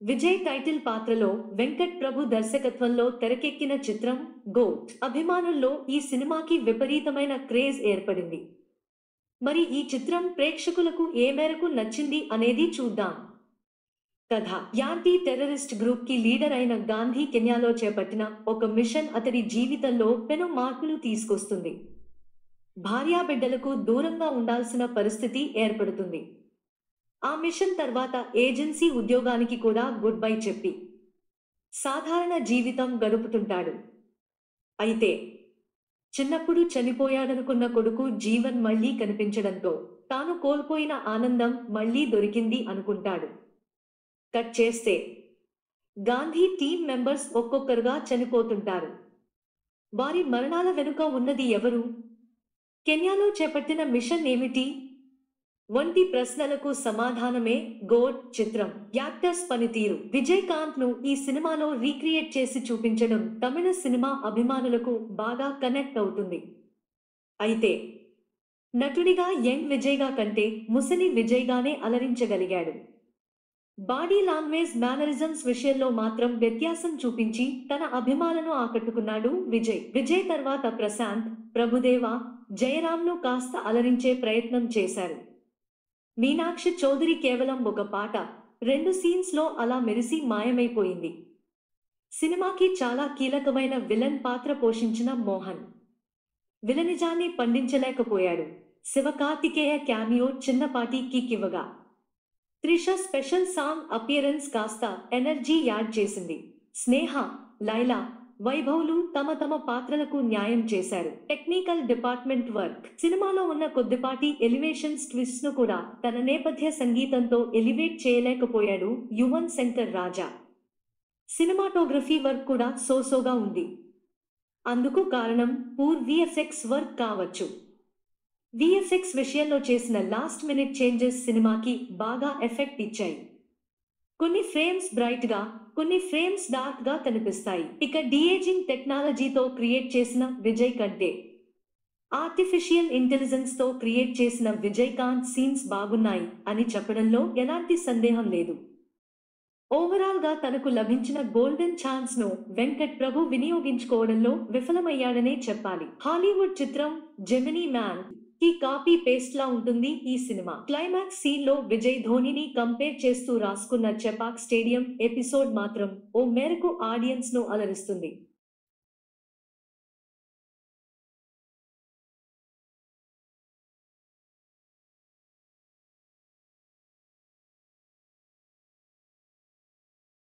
Vijay title పాత్రలో వెంకట్ ప్రభు దర్శకత్వంలో తెరకెక్కిన చిత్రం గోట్ అభిమానుల్లో ఈ సినిమాకి విపరీతమైన క్రేజ్ ఏర్పడింది మరి ఈ చిత్రం ప్రేక్షకులకు ఏ మేరకు నచ్చింది అనేది చూద్దాం కథ యాంటీ టెర్రరిస్ట్ గ్రూప్ కి లీడర్ అయిన గాంధీ కెన్యాలో చేపట్టిన ఒక మిషన్ అతడి జీవితంలో పెను మార్పులు తీసుకొస్తుంది భార్యాబిడ్డలకు దూరంగా ఉండాల్సిన పరిస్థితి ఏర్పడుతుంది ఆ మిషన్ తర్వాత ఏజెన్సీ ఉద్యోగానికి కూడా గుడ్ బై చెప్పి సాధారణ జీవితం గడుపుతుంటాడు అయితే చిన్నప్పుడు చనిపోయాడనుకున్న కొడుకు జీవన్ మళ్లీ కనిపించడంతో తాను కోల్పోయిన ఆనందం మళ్లీ దొరికింది అనుకుంటాడు కట్ చేస్తే గాంధీ టీం మెంబర్స్ ఒక్కొక్కరుగా చనిపోతుంటారు వారి మరణాల వెనుక ఉన్నది ఎవరు కెన్యాలో చేపట్టిన మిషన్ ఏమిటి వంటి ప్రశ్నలకు సమాధానమే గోడ్ చిత్రం యాక్టర్స్ పనితీరు విజయకాంత్ ను ఈ సినిమాలో రీక్రియేట్ చేసి చూపించడం తమిళ సినిమా అభిమానులకు బాగా కనెక్ట్ అవుతుంది అయితే నటుడిగా యంగ్ విజయ్గా కంటే ముసలి విజయ్గానే అలరించగలిగాడు బాడీ లాంగ్వేజ్ మేనరిజమ్స్ విషయంలో మాత్రం వ్యత్యాసం చూపించి తన అభిమానులను ఆకట్టుకున్నాడు విజయ్ విజయ్ తర్వాత ప్రశాంత్ ప్రభుదేవ జయరాంను కాస్త అలరించే ప్రయత్నం చేశారు మీనాక్షి చౌదరి కేవలం ఒక పాట రెండు సీన్స్ లో అలా మెరిసి మాయమైపోయింది సినిమాకి చాలా కీలకమైన విలన్ పాత్ర పోషించిన మోహన్ విలనిజాన్ని పండించలేకపోయాడు శివకార్తికేయ క్యామియో చిన్నపాటి కిక్కివ్వగా త్రిష స్పెషల్ సాంగ్ అపియరెన్స్ కాస్త ఎనర్జీ యాడ్ చేసింది స్నేహ లైలా వైభవులు తమ తమ పాత్రలకు న్యాయం చేశారు టెక్నికల్ డిపార్ట్మెంట్ వర్క్ సినిమాలో ఉన్న కొద్దిపాటి ఎలివేషన్స్ ట్విస్ట్ ను కూడా తన నేపథ్య సంగీతంతో ఎలివేట్ చేయలేకపోయాడు యువన్ శంకర్ రాజా సినిమాటోగ్రఫీ వర్క్ కూడా సోసోగా ఉంది అందుకు కారణం పూర్ విఎఫ్ఎక్స్ వర్క్ కావచ్చు విఎఫ్ఎక్స్ విషయంలో చేసిన లాస్ట్ మినిట్ చేంజెస్ సినిమాకి బాగా ఎఫెక్ట్ ఇచ్చాయి కొన్ని ఫ్రేమ్స్ బ్రైట్ గా కొన్ని ఫ్రేమ్స్ డార్క్ గా కనిపిస్తాయి ఇక డిఏజింగ్ టెక్నాలజీతో క్రియేట్ చేసిన విజయ్ కంటే ఆర్టిఫిషియల్ ఇంటెలిజెన్స్ తో క్రియేట్ చేసిన విజయకాంత్ సీన్స్ బాగున్నాయి అని చెప్పడంలో ఎలాంటి సందేహం లేదు ఓవరాల్ గా తనకు లభించిన గోల్డెన్ ఛాన్స్ ను వెంకట్ ప్రభు వినియోగించుకోవడంలో విఫలమయ్యాడనే చెప్పాలి హాలీవుడ్ చిత్రం జెమినీ మ్యాన్ కి కాపీ పేస్ట్ లా ఉంటుంది ఈ సినిమా క్లైమాక్స్ సీన్ లో విజయ్ ధోనిని కంపేర్ చేస్తూ రాసుకున్న చెపాక్ స్టేడియం ఎపిసోడ్ మాత్రం ఓ మేరకు ఆడియన్స్ ను అలరిస్తుంది